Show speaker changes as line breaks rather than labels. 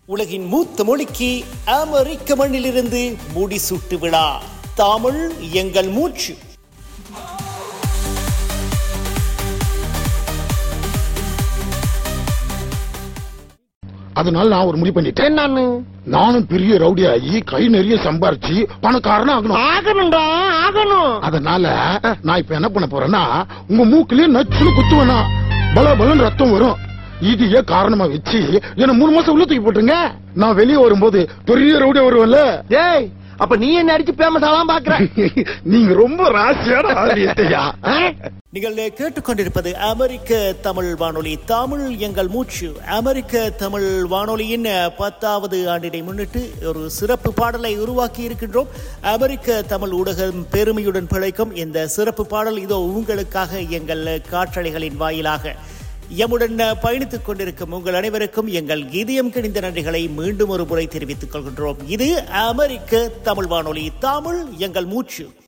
உலகின் மூத்த மொழிக்கு அமெரிக்க மண்ணிலிருந்து முடிசூட்டு விழா தமிழ் எங்கள் மூச்சு
அதனால நான் ஒரு முடிவு பண்ணிட்டேன்
என்னன்னு
நானும் பெரிய ரவுடி ஆகி கை நிறைய சம்பாரிச்சு பணக்காரனா ஆகணும்
ஆகணும்டா ஆகணும்
அதனால நான் இப்ப என்ன பண்ண போறேன்னா உங்க மூக்குலயே நச்சுன்னு குத்துவேனா பல பலன் ரத்தம் வரும் இதையே காரணமா வச்சு என்ன மூணு மாசம் உள்ள தூக்கி போட்டுருங்க நான் வெளியே வரும்போது பெரிய ரவுடி வருவேன்ல
டேய் அப்ப நீ என்ன அடிச்சு பேமஸ் ஆலாம் பாக்குற
நீங்க ரொம்ப ராசியான ஆதியத்தையா
நீங்கள் கேட்டுக்கொண்டிருப்பது அமெரிக்க தமிழ் வானொலி தமிழ் எங்கள் மூச்சு அமெரிக்க தமிழ் வானொலியின் பத்தாவது ஆண்டினை முன்னிட்டு ஒரு சிறப்பு பாடலை உருவாக்கி இருக்கின்றோம் அமெரிக்க தமிழ் ஊடகம் பெருமையுடன் பிழைக்கும் இந்த சிறப்பு பாடல் இதோ உங்களுக்காக எங்கள் காற்றலைகளின் வாயிலாக எம்முடன் பயணித்துக் கொண்டிருக்கும் உங்கள் அனைவருக்கும் எங்கள் இதயம் கிணிந்த நன்றிகளை மீண்டும் ஒரு முறை தெரிவித்துக் கொள்கின்றோம் இது அமெரிக்க தமிழ் வானொலி தமிழ் எங்கள் மூச்சு